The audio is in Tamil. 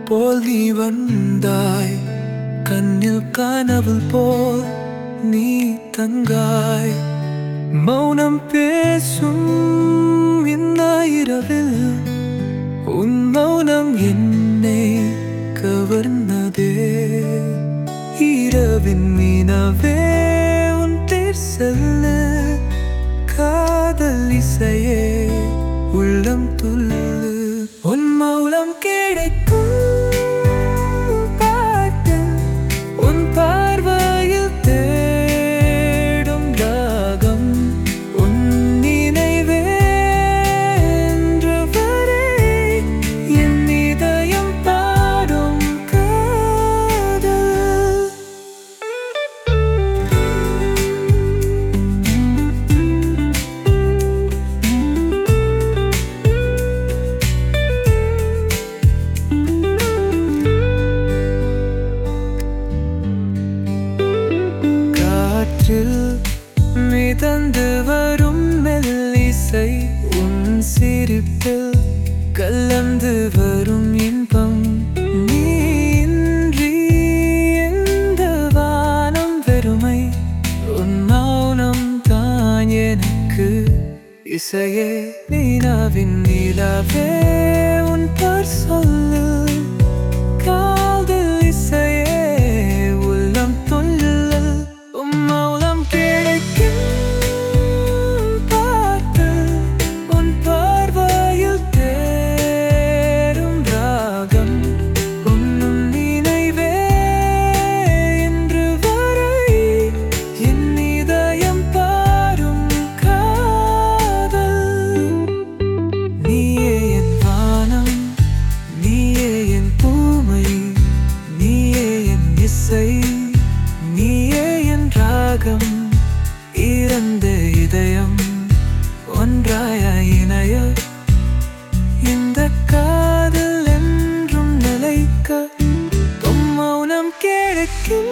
போல் நீ வந்தாய் கண்ணில் கனவு போல் நீ தங்காய் மௌனம் பேசும் இந்த இரவில் உன் மௌனம் என்னை கவர்ந்ததே இரவின் மீனவே உன் தேர் செல்ல காதல் இசையே உள்ளம் துள்ளு உன் மௌனம் கிடைக்கும் பாட்டு உன் பார்வையில் தேடும் தாகம் உன் நினைவே என்று வரை என் இதயம் பாடும் காதல் காற்றில் மிதந்து வரும் மெல்லிசை உன் சிரிப்பில் கலந்து வரும் இன்பம் நீ இன்றி எந்த வானம் வெறுமை உன் மௌனம் தான் எனக்கு இசையே நீனாவின் நிலாவே உன் பார் சொல்லு காதல் இசையே உள்ளம் தொல்லல் உம் மௌனம் கிடைக்கும் பாட்டு உன் பார்வையில் தேரும் ராகம் உன்னும் நினைவே என்று வரை என் இதயம் பாரும் காதல் நீயே என் வானம் நீயே என் பூமை நீயே என் இசை நீயே என் ராகம் இறந்த இதயம் ஒன்றாய இணைய இந்த காதல் என்றும் நிலைக்க உம் மௌனம் கிடைக்கும்